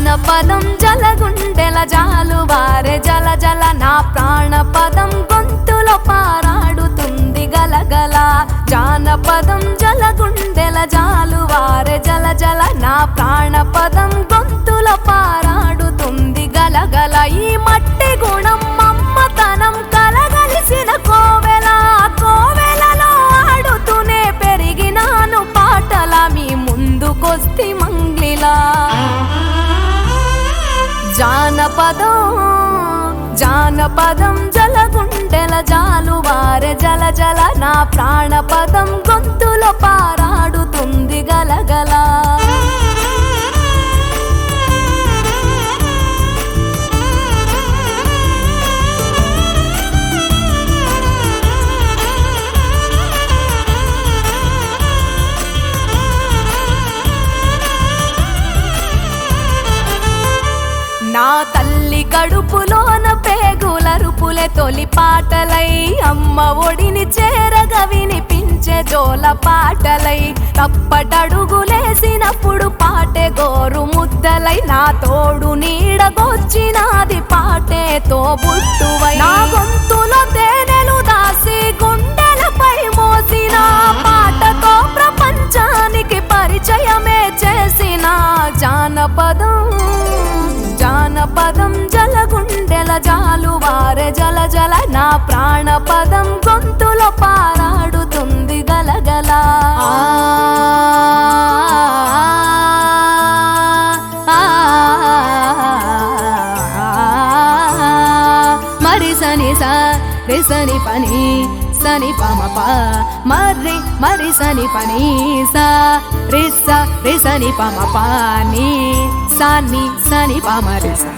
జానపదం జలగుండెల జాలు వారే జల జల నా ప్రాణపదం గొంతులో పారాడుతుంది గలగల జానపదం జలగుండెల జాలు వారే జల జల నా ప్రాణపదం గొంతులో పారాడుతుంది గలగల ఈ మట్టి గుణం మమ్మతనం కలగలిసిన కోవెల కోవెలలో ఆడుతూనే పెరిగినాను పాటల మీ ముందుకొస్తి మంగ్లిలా జానపదం జానపదం జలగుండెల జాలు వారె జల జల నా ప్రాణపదం గొంతులో పారాడుతుంది గలగల నా తల్లి కడుపులోన పేగులరుపులే తొలి పాటలై అమ్మ ఒడిని చేరగా వినిపించే జోల పాటలై తప్పటడుగులేసినప్పుడు పాటే గోరు ముద్దలై నా తోడు నీడగొచ్చినాది పాటేతో బుట్టువై నా గొంతులో తేనెలు దాసి గుండెలపై మోసిన పాటతో ప్రపంచానికి పరిచయమే చేసిన జానపదం జానపదం జలగుండెల జాలు వారె జల జల నా ప్రాణపదం గొంతులో పారాడుతుంది గలగల ఆ, ఆ, మరి సని స రి సని పని సని పమ ప మర్రి మరి సని పని స రి స రి సని పమ ప ని సని సని పమ రి స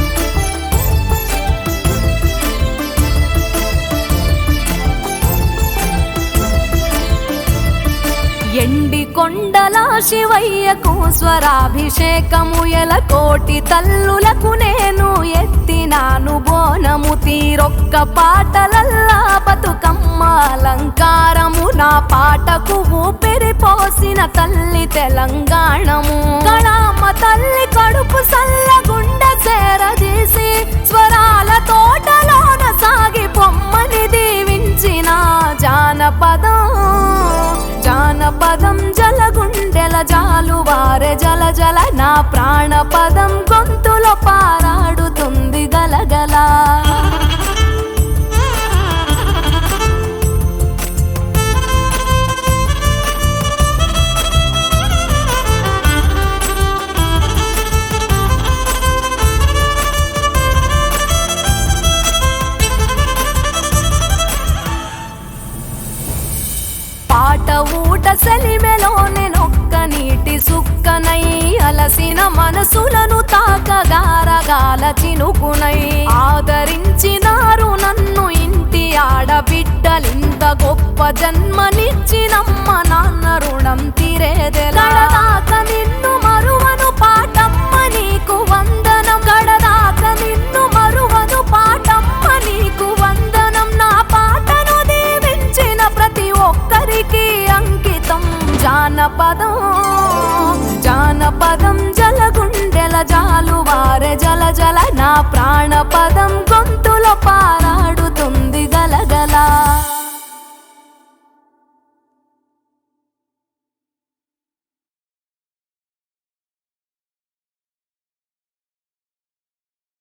ఎండి కొండల శివయ్యకు స్వరాభిషేకము ఎల కోటి తల్లులకు నేను ఎత్తినాను బోనము తీరొక్క పాటలల్లా బతుకమ్మ అలంకారము నా పాటకు ఊపిరి పోసిన తల్లి తెలంగాణము కళామ తల్లి కడుపు సల్ల గుండె చేరదీసి స్వరాల తోటలోన సాగి పొమ్మని దీవించిన జానపదం జానపదం జలగుండెల జాలు వారె జల జల నా ప్రాణపదం గొంతులో పారాడుతుంది గలగల పాట ఊట సెలిమెలోనే నొక్క నీటి సుక్కనై అలసిన మనసులను తాకగారగాల చినుకునై ఆదరించినారు నన్ను ఇంటి ఆడబిడ్డలింత గొప్ప జన్మనిచ్చినమ్మ నాన్న రుణం తీరేదెలాక నిన్ను మరువను పాటమ్మ నీకు వందనం గడదాక నిన్ను మరువను పాటమ్మ నీకు వందనం నా పాటను దీవించిన ప్రతి ఒక్కరికి అంకితం జానపదం జానపదం జలగుండెల జాలు వారె జల జల నా ప్రాణపదం గొంతు